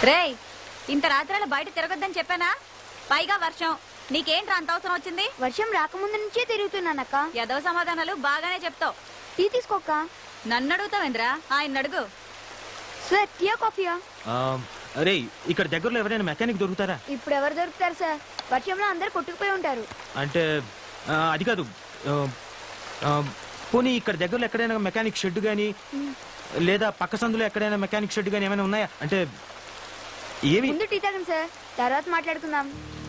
రేయ్ ఇంత రాత్రాలు బయట తిరగొద్దని చెప్పానా పైగా వర్షం నీకేంట్రా అంత అవసరం వచ్చింది వర్షం రాకముందు నుంచే తిరుగుతున్నానక్క ఎదవ సమాధానాలు బాగానే చెప్తావు టీ తీసుకోక్క నన్ను అడుగుతావేంద్రా ఆయన అడుగు సార్ టీయా కాఫీయా అరే ఇక్కడ దగ్గరలో ఎవరైనా మెకానిక్ దొరుకుతారా ఇప్పుడు ఎవరు దొరుకుతారు సార్ వర్షంలో అందరు కొట్టుకుపోయి ఉంటారు అంటే ఆ, అది కాదు ఆ, ఆ, పోనీ ఇక్కడ దగ్గరలో ఎక్కడైనా మెకానిక్ షెడ్ గానీ లేదా పక్క సందులో ఎక్కడైనా మెకానిక్ షెడ్ గానీ ఏమైనా ఉన్నాయా అంటే ఏమి ముందు టీ తాగండి సార్ తర్వాత మాట్లాడుకుందాం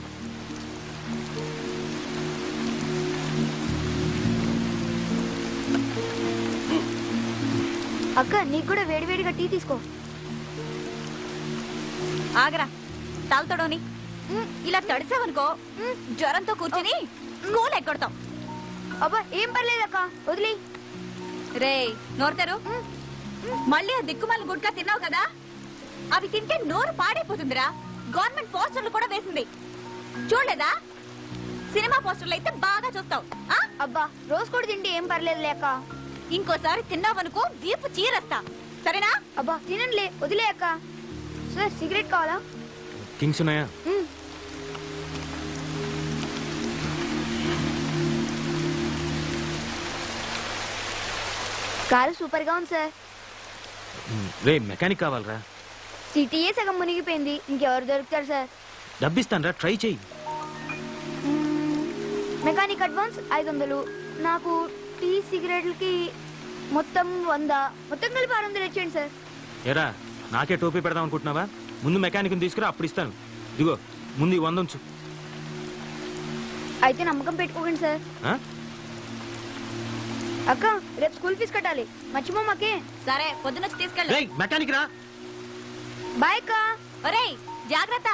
అక్క నీకు కూడా వేడివేడిగా టీ తీసుకో ఆగరా తాగుతాడోని ఇలా తడిసావనుకో జ్వరంతో కూర్చుని స్కూల్ ఎక్కడతాం అబ్బా ఏం పర్లేదక్క వదిలి రేయ్ నోరుతారు మళ్ళీ ఆ దిక్కుమాల గుడ్కా తిన్నావు కదా అవి తింటే నోరు పాడైపోతుందిరా గవర్నమెంట్ పోస్టర్లు కూడా వేసింది చూడలేదా సినిమా పోస్టర్లు అయితే బాగా చూస్తావు ఆ? అబ్బా రోజు కూడా తింటే ఏం పర్లేదు లేక ఇంకోసారి తిన్నావనుకో వీపు చీరస్తా సరేనా అబ్బా తినండిలే వదిలే అక్క సార్ సిగరెట్ కావాలా కింగ్స్ ఉన్నాయా మ్. కారు సూపర్ గా ఉంది సార్ ఉమ్, రే మెకానిక్ కావాలరా సిటీయే సగం మునిగిపోయింది ఇంకెవరు దొరుకుతారు సార్ డబ్బిస్తాను రా ట్రై చేయి మ్మ్. మెకానిక్ అడ్వాన్స్ ఐదు వందలు నాకు టీ సిగరెట్లకి మొత్తం వంద మొత్తం కలిపి ఆరు వందలు ఇచ్చేయండి సార్ ఎరా నాకే టోపీ పెడదాం అనుకుంటున్నావా ముందు మెకానిక్ తీసుకురా అప్పుడు ఇస్తాను ఇదిగో ముందు ఈ వంద ఉంచు అయితే నమ్మకం పెట్టుకోకండి సార్ ఆ? అక్క రేపు స్కూల్ ఫీజు కట్టాలి మర్చిపోమాకే సరే పొద్దునొచ్చి తీసుకెళ్ళు రేయ్ మెకానిక్ రా బాయ్ అక్క ఒరేయ్ జాగ్రత్త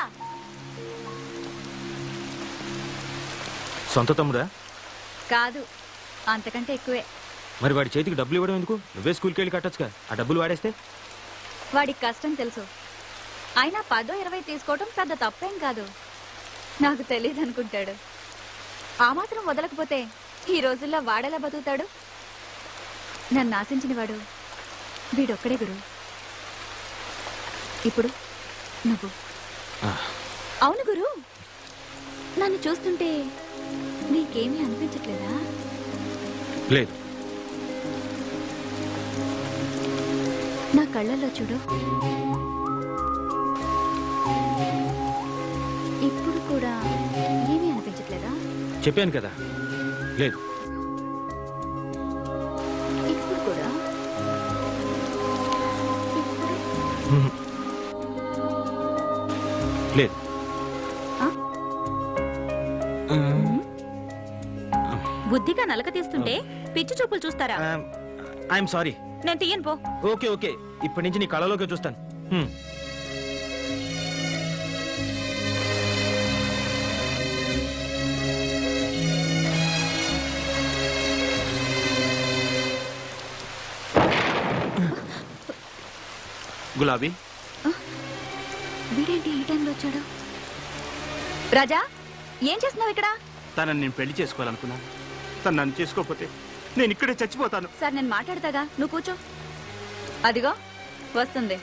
సొంత తమ్ముడా కాదు అంతకంటే ఎక్కువే మరి వాడి చేతికి డబ్బులు ఇవ్వడం ఎందుకు నువ్వే స్కూల్కి వెళ్ళి కట్టొచ్చుగా ఆ డబ్బులు వాడేస్తే వాడికి కష్టం తెలుసు అయినా పదో ఇరవై తీసుకోవటం పెద్ద తప్పేం కాదు నాకు తెలియదు అనుకుంటాడు ఆ మాత్రం వదలకపోతే ఈ రోజుల్లో వాడెలా బతుకుతాడు నన్ను ఆశించిన వాడు వీడొక్కడే గురు ఇప్పుడు నువ్వు ఆ, అవును గురు నన్ను చూస్తుంటే నీకేమీ అనిపించట్లేదా లేదు నా కళ్ళల్లో చూడు ఇప్పుడు కూడా ఏమీ అనిపించట్లేదా చెప్పాను కదా లేదు ఇప్పుడు కూడా ఇప్పుడు ఉహు. లేదు ఆ? ఉమ్, బుద్ధిగా నలక తీస్తుంటే పిచ్చి చూపులు చూస్తారా ఐఎమ్- ఐఎమ్ సారీ నేను తీయను పో ఓకే ఓకే ఇప్పటి నుంచి నీ కళలోకి చూస్తాను హ్మ్. గులాబీ వీడేంటి ఈ టైంలో వచ్చాడు రాజా ఏం చేస్తున్నావు ఇక్కడ తనని నేను పెళ్లి చేసుకోవాలనుకున్నాను తను నన్ను చేసుకోకపోతే నేను ఇక్కడే చచ్చిపోతాను సార్ నేను మాట్లాడతాగా నువ్వు కూర్చో అదిగో వస్తుంది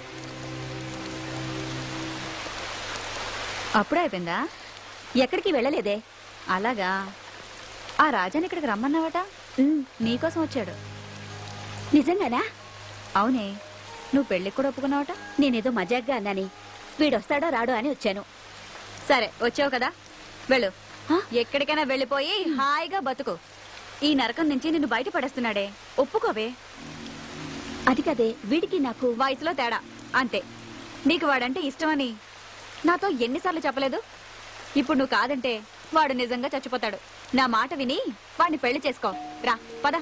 అప్పుడే అయిపోయిందా ఎక్కడికి వెళ్ళలేదే అలాగా ఆ రాజాని ఇక్కడికి రమ్మన్నావట నీకోసం వచ్చాడు నిజంగానా అవునే నువ్వు పెళ్ళికి కూడా ఒప్పుకున్నావట నేనేదో మజాగ్గా అన్నాని వీడొస్తాడో రాడో అని వచ్చాను సరే వచ్చావు కదా వెళ్ళు హ? ఎక్కడికైనా వెళ్ళిపోయి హాయిగా బతుకు ఈ నరకం నుంచి నిన్ను బయట పడేస్తున్నాడే ఒప్పుకోవే అది కదే వీడికి నాకు వయసులో తేడా అంతే నీకు వాడంటే ఇష్టమని నాతో ఎన్నిసార్లు చెప్పలేదు ఇప్పుడు నువ్వు కాదంటే వాడు నిజంగా చచ్చిపోతాడు నా మాట విని వాడిని పెళ్లి చేసుకో రా పద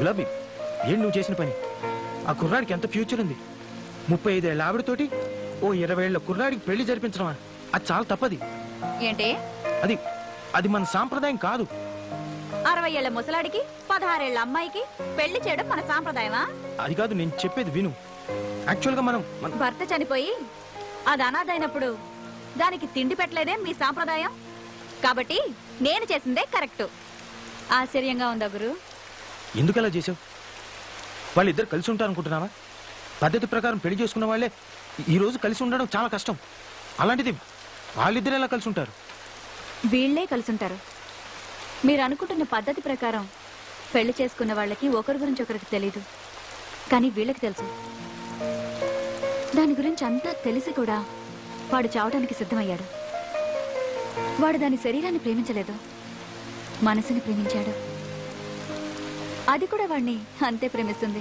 గులాబీ ఏంటి నువ్వు చేసిన పని ఆ కుర్రాడికి ఎంత ఫ్యూచర్ ఉంది ముప్పై ఐదేళ్ల ఆవిడతోటి ఓ ఇరవై ఏళ్ల కుర్రాడికి పెళ్లి జరిపించడమా అది చాలా తప్పది ఏంటి అది అది మన సాంప్రదాయం కాదు అరవై ఏళ్ల ముసలాడికి పదహారేళ్ల అమ్మాయికి పెళ్లి చేయడం మన సాంప్రదాయమా అది కాదు నేను చెప్పేది విను యాక్చువల్గా మనం మన భర్త చనిపోయి అది అనాథైనప్పుడు దానికి తిండి పెట్టలేదే మీ సాంప్రదాయం కాబట్టి నేను చేసిందే కరెక్ట్ ఆశ్చర్యంగా ఉందా గురు ఎందుకు అలా చేసావు వాళ్ళిద్దరు కలిసి ఉంటారు అనుకుంటున్నావా పద్ధతి ప్రకారం పెళ్లి చేసుకున్న వాళ్ళే ఈ రోజు కలిసి ఉండడం చాలా కష్టం అలాంటిది వాళ్ళిద్దరు ఎలా కలిసి ఉంటారు వీళ్లే కలుసుంటారు మీరు అనుకుంటున్న పద్ధతి ప్రకారం పెళ్లి చేసుకున్న వాళ్ళకి ఒకరి గురించి ఒకరికి తెలీదు కానీ వీళ్ళకి తెలుసు దాని గురించి అంతా తెలిసి కూడా వాడు చావడానికి సిద్ధమయ్యాడు వాడు దాని శరీరాన్ని ప్రేమించలేదు మనసుని ప్రేమించాడు అది కూడా వాడిని అంతే ప్రేమిస్తుంది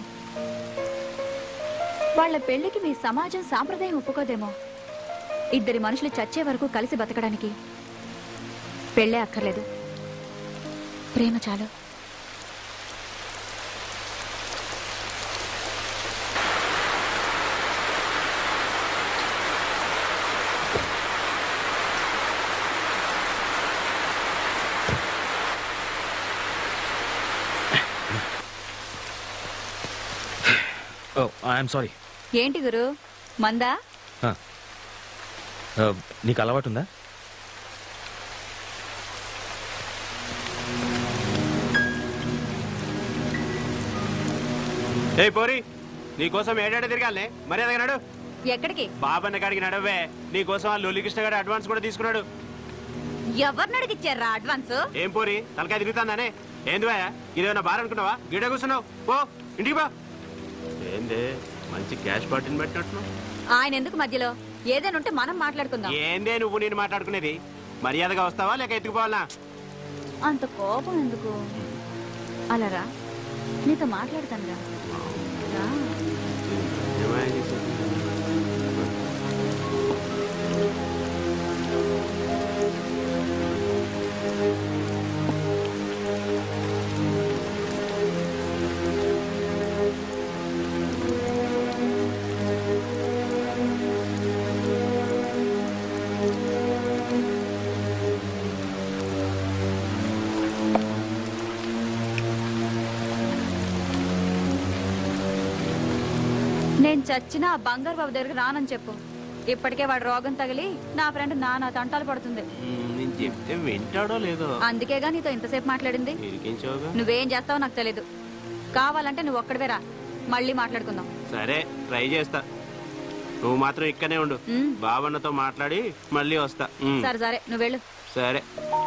వాళ్ళ పెళ్లికి మీ సమాజం సాంప్రదాయం ఒప్పుకోదేమో ఇద్దరి మనుషులు చచ్చే వరకు కలిసి బతకడానికి పెళ్ళే అక్కర్లేదు ప్రేమ చాలు ఓ ఐఎమ్ సారీ ఏంటి గురు మందా నీకు అలవాటు ఉందా ఏ పోరి నీకోసం ఏడాడ తిరగాలే మర్యాద నడు ఎక్కడికి బాబన్న కాడికి నడవే నీకోసం ఆ లొల్లికృష్ణ గారు అడ్వాన్స్ కూడా తీసుకున్నాడు ఎవరిని అడిగిచ్చారా అడ్వాన్స్ ఏం పోరి తలకాయ తిరుగుతుందానే ఏంది భయ ఇదేమన్నా బార్ అనుకున్నావా గిడ కూర్చున్నావు పో ఇంటికి బా ఏంది మంచి క్యాష్ బాటిల్ పెట్టినట్టున్నావు ఆయన ఎందుకు మధ్యలో ఏదైనా ఉంటే మనం మాట్లాడుకుందాం ఏందే నువ్వు నేను మాట్లాడుకునేది మర్యాదగా వస్తావా లేక ఎత్తుకుపోవాలా అంత కోపం ఎందుకు అలా రా నీతో మాట్లాడతాను రా రా. నేను చచ్చిన ఆ బంగారు బాబు దగ్గరికి రానని చెప్పు ఇప్పటికే వాడు రోగం తగిలి నా ఫ్రెండ్ నానా తంటాలు పడుతుంది నేను చెప్తే వింటాడో లేదో అందుకేగా నీతో ఇంతసేపు మాట్లాడింది ఇరికించావుగా నువ్వేం చేస్తావో నాకు తెలీదు కావాలంటే నువ్వు ఒక్కడివే రా మళ్ళీ మాట్లాడుకుందాం సరే ట్రై చేస్తా నువ్వు మాత్రం ఇక్కనే ఉండు ఉమ్. బావన్నతో మాట్లాడి మళ్ళీ వస్తా ఉమ్. సరే సరే నువ్వు వెళ్ళు సరే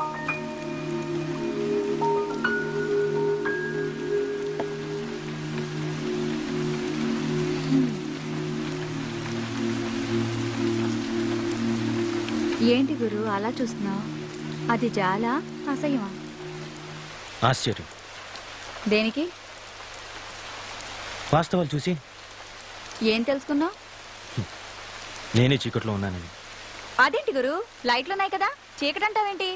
ఏంటి గురు అలా చూస్తున్నావు అది జాలా అసహ్యమా ఆశ్చర్యం దేనికి వాస్తవాలు చూసి ఏం తెలుసుకున్నావు నేనే చీకట్లో ఉన్నానని అదేంటి గురు లైట్లు ఉన్నాయి కదా చీకటి అంటావేంటి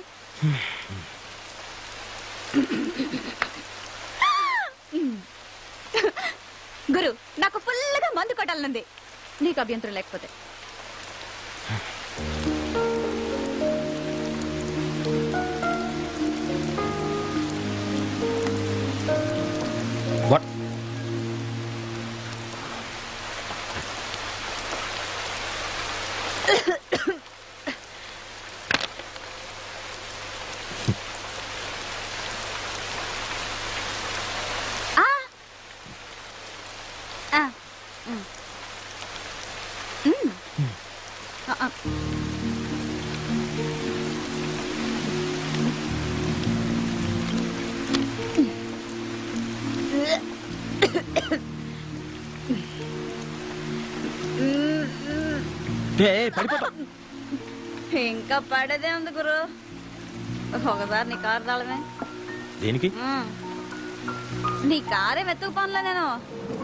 గురు నాకు ఫుల్గా మందు కొట్టాలనుంది నీకు అభ్యంతరం లేకపోతే వాట్ ఆ ఆ ఉమ్. ఉమ్. ఆ, ఆ. ఏ ఏ, పడిపోతావు ఇంకా పడేదే ఉంది గురు ఒకసారి నీ కారు తాళమే దేనికి ఉమ్. నీ కారే వెతుకుపోనులే నేను